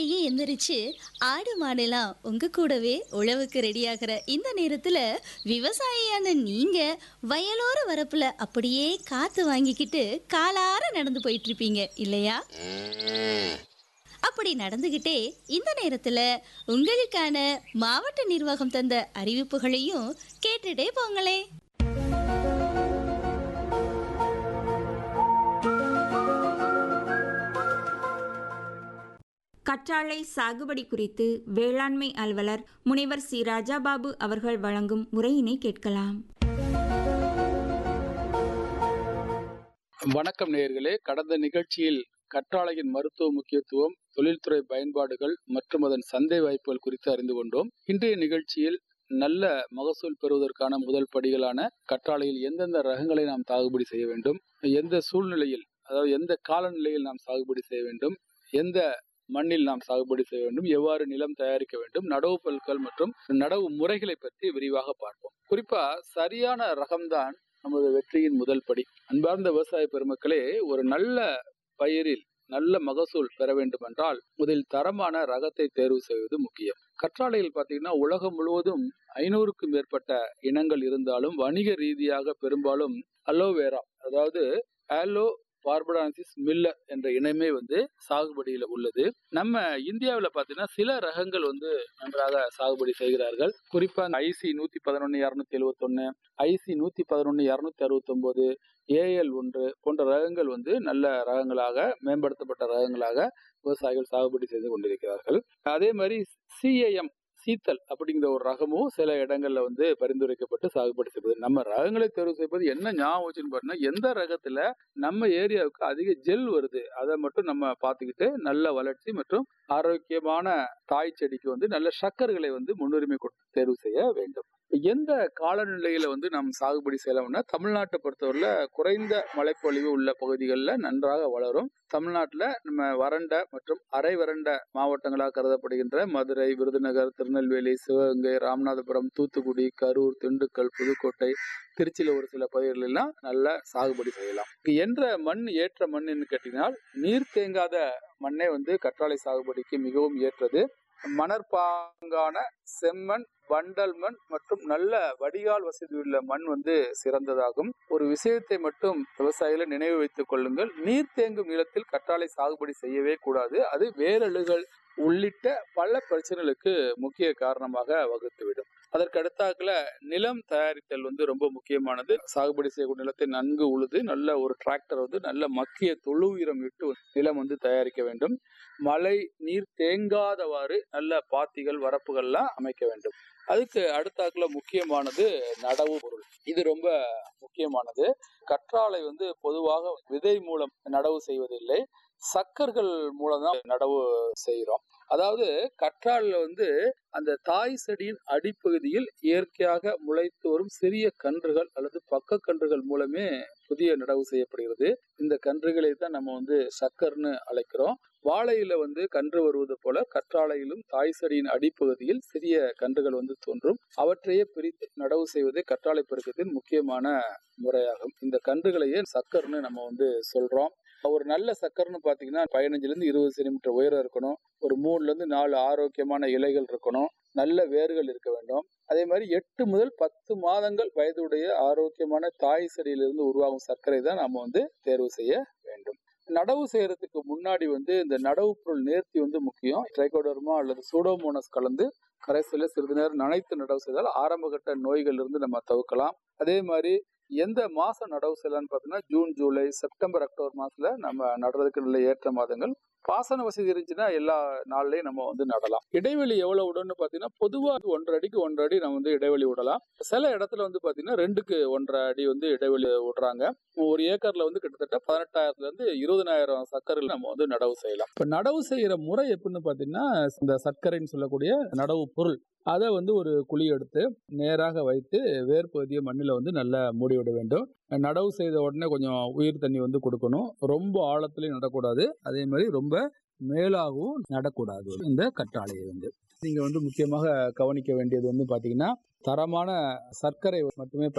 காலையிலேயே எந்திரிச்சு ஆடு மாடெல்லாம் உங்க கூடவே உழவுக்கு ரெடியாகிற இந்த நேரத்துல விவசாயியான நீங்க வயலோர வரப்புல அப்படியே காத்து வாங்கிக்கிட்டு காலார நடந்து போயிட்டு இருப்பீங்க இல்லையா ம். அப்படி நடந்துகிட்டே இந்த நேரத்துல உங்களுக்கான மாவட்ட நிர்வாகம் தந்த அறிவிப்புகளையும் கேட்டுட்டே போங்களே கற்றாழை சாகுபடி குறித்து வேளாண்மை அலுவலர் முனைவர் சி ராஜாபாபு அவர்கள் வழங்கும் உரையினை கேட்கலாம் வணக்கம் நேயர்களே கடந்த நிகழ்ச்சியில் கற்றாழையின் மருத்துவ முக்கியத்துவம் தொழில்துறை பயன்பாடுகள் மற்றும் அதன் சந்தை வாய்ப்புகள் குறித்து அறிந்து கொண்டோம் இன்றைய நிகழ்ச்சியில் நல்ல மகசூல் பெறுவதற்கான முதல் படிகளான கற்றாழையில் எந்தெந்த ரகங்களை நாம் சாகுபடி செய்ய வேண்டும் எந்த சூழ்நிலையில் அதாவது எந்த காலநிலையில் நாம் சாகுபடி செய்ய வேண்டும் எந்த மண்ணில் நாம் சாகுபடி செய்ய வேண்டும் எவ்வாறு நிலம் தயாரிக்க வேண்டும் நடவு பொருட்கள் மற்றும் நடவு முறைகளை பற்றி விரிவாக பார்ப்போம் குறிப்பா சரியான ரகம்தான் நமது வெற்றியின் முதல் படி அன்பார்ந்த விவசாய பெருமக்களே ஒரு நல்ல பயிரில் நல்ல மகசூல் பெற வேண்டும் என்றால் முதலில் தரமான ரகத்தை தேர்வு செய்வது முக்கியம் கற்றாழையில் பார்த்தீங்கன்னா உலகம் முழுவதும் ஐநூறுக்கும் மேற்பட்ட இனங்கள் இருந்தாலும் வணிக ரீதியாக பெரும்பாலும் அலோவேரா அதாவது ஆலோ பார்படான்சிஸ் மில்லர் என்ற இனமே வந்து சாகுபடியில் உள்ளது நம்ம இந்தியாவில் பார்த்தீங்கன்னா சில ரகங்கள் வந்து நன்றாக சாகுபடி செய்கிறார்கள் குறிப்பாக ஐசி நூற்றி பதினொன்று இரநூத்தி எழுவத்தொன்று ஐசி நூற்றி பதினொன்று இரநூத்தி அறுபத்தொம்போது ஏஎல் ஒன்று போன்ற ரகங்கள் வந்து நல்ல ரகங்களாக மேம்படுத்தப்பட்ட ரகங்களாக விவசாயிகள் சாகுபடி செய்து கொண்டிருக்கிறார்கள் அதே மாதிரி சிஏஎம் சீத்தல் அப்படிங்கிற ஒரு ரகமும் சில இடங்கள்ல வந்து பரிந்துரைக்கப்பட்டு சாகுபடி செய்வது நம்ம ரகங்களை தேர்வு செய்வது என்ன ஞாபகம் வச்சுன்னு பாருன்னா எந்த ரகத்துல நம்ம ஏரியாவுக்கு அதிக ஜெல் வருது அதை மட்டும் நம்ம பார்த்துக்கிட்டு நல்ல வளர்ச்சி மற்றும் ஆரோக்கியமான தாய் செடிக்கு வந்து நல்ல சக்கர்களை வந்து முன்னுரிமை கொடுத்து தேர்வு செய்ய வேண்டும் எந்த காலநிலையில வந்து நாம் சாகுபடி செய்யலாம்னா தமிழ்நாட்டை பொறுத்தவரையில குறைந்த மழைப்பொழிவு உள்ள பகுதிகளில் நன்றாக வளரும் தமிழ்நாட்டில் நம்ம வறண்ட மற்றும் அரை வறண்ட மாவட்டங்களாக கருதப்படுகின்ற மதுரை விருதுநகர் திருநெல்வேலி சிவகங்கை ராமநாதபுரம் தூத்துக்குடி கரூர் திண்டுக்கல் புதுக்கோட்டை திருச்சியில் ஒரு சில பகுதிகள் எல்லாம் நல்ல சாகுபடி செய்யலாம் என்ற மண் ஏற்ற மண்ணுன்னு கேட்டீங்கன்னா நீர் தேங்காத மண்ணே வந்து கற்றாழை சாகுபடிக்கு மிகவும் ஏற்றது மணற்பாங்கான செம்மண் வண்டல் மண் மற்றும் நல்ல வடிகால் வசதி உள்ள மண் வந்து சிறந்ததாகும் ஒரு விஷயத்தை மட்டும் விவசாயிகளை நினைவு வைத்துக் கொள்ளுங்கள் நீர் தேங்கும் நிலத்தில் கற்றாழை சாகுபடி செய்யவே கூடாது அது வேரழுகள் உள்ளிட்ட பல பிரச்சனைகளுக்கு முக்கிய காரணமாக வகுத்துவிடும் அதற்கு அடுத்தாக்குல நிலம் தயாரித்தல் வந்து ரொம்ப முக்கியமானது சாகுபடி செய்யக்கூடிய நிலத்தை நன்கு உழுது நல்ல ஒரு டிராக்டர் வந்து நல்ல மக்கிய தொழு உயிரம் விட்டு நிலம் வந்து தயாரிக்க வேண்டும் மழை நீர் தேங்காதவாறு நல்ல பாத்திகள் வரப்புகள்லாம் அமைக்க வேண்டும் அதுக்கு அடுத்தாக்குல முக்கியமானது நடவு பொருள் இது ரொம்ப முக்கியமானது கற்றாழை வந்து பொதுவாக விதை மூலம் நடவு செய்வதில்லை சக்கர்கள் மூலம் தான் நடவு செய்கிறோம் அதாவது கற்றாழைல வந்து அந்த தாய் செடியின் அடிப்பகுதியில் இயற்கையாக முளைத்து வரும் சிறிய கன்றுகள் அல்லது பக்க கன்றுகள் மூலமே புதிய நடவு செய்யப்படுகிறது இந்த கன்றுகளை தான் நம்ம வந்து சக்கர்னு அழைக்கிறோம் வாழையில வந்து கன்று வருவது போல கற்றாழையிலும் தாய் செடியின் அடிப்பகுதியில் சிறிய கன்றுகள் வந்து தோன்றும் அவற்றையே பிரித்து நடவு செய்வதே கற்றாழை பெருக்கத்தின் முக்கியமான முறையாகும் இந்த கன்றுகளையே சக்கர்னு நம்ம வந்து சொல்றோம் ஒரு நல்ல சக்கர்னு பார்த்தீங்கன்னா பதினஞ்சுல இருந்து இருபது சென்டிமீட்டர் உயரம் இருக்கணும் ஒரு மூணுல இருந்து நாலு ஆரோக்கியமான இலைகள் இருக்கணும் நல்ல வேர்கள் இருக்க வேண்டும் அதே மாதிரி எட்டு முதல் பத்து மாதங்கள் வயதுடைய ஆரோக்கியமான தாய் செடியிலிருந்து உருவாகும் சர்க்கரை தான் நம்ம வந்து தேர்வு செய்ய வேண்டும் நடவு செய்யறதுக்கு முன்னாடி வந்து இந்த நடவு பொருள் நேர்த்தி வந்து முக்கியம் ட்ரைகோடர்மா அல்லது சூடோமோனஸ் கலந்து கரைசலில் சிறிது நேரம் நனைத்து நடவு செய்தால் ஆரம்பகட்ட நோய்கள் இருந்து நம்ம தவிர்க்கலாம் அதே மாதிரி எந்த மாசம் நடவு செய்யலாம்னு பார்த்தீங்கன்னா ஜூன் ஜூலை செப்டம்பர் அக்டோபர் மாசத்துல நம்ம நடுறதுக்கு நல்ல ஏற்ற மாதங்கள் பாசன வசதி இருந்துச்சுன்னா எல்லா நாள்லயும் நம்ம வந்து நடலாம் இடைவெளி எவ்வளவு விடணும்னு பாத்தீங்கன்னா பொதுவா ஒன்றரை அடிக்கு ஒன்றரை அடி நம்ம வந்து இடைவெளி விடலாம் சில இடத்துல வந்து பாத்தீங்கன்னா ரெண்டுக்கு ஒன்றரை அடி வந்து இடைவெளி விடுறாங்க ஒரு ஏக்கர்ல வந்து கிட்டத்தட்ட பதினெட்டாயிரத்துல இருந்து இருபதனாயிரம் சர்க்கரையில் நம்ம வந்து நடவு செய்யலாம் இப்ப நடவு செய்யற முறை எப்படின்னு பாத்தீங்கன்னா இந்த சர்க்கரைன்னு சொல்லக்கூடிய நடவு பொருள் அதை வந்து ஒரு குழி எடுத்து நேராக வைத்து வேர்பகுதியை மண்ணில் வந்து நல்லா மூடி விட வேண்டும் நடவு செய்த உடனே கொஞ்சம் உயிர் தண்ணி வந்து கொடுக்கணும் ரொம்ப ஆழத்துலையும் நடக்கூடாது அதே மாதிரி ரொம்ப மேலாகவும் நடக்கூடாது இந்த கற்றாழையை வந்து நீங்கள் வந்து முக்கியமாக கவனிக்க வேண்டியது வந்து பார்த்தீங்கன்னா தரமான சர்க்கரை மட்டுமே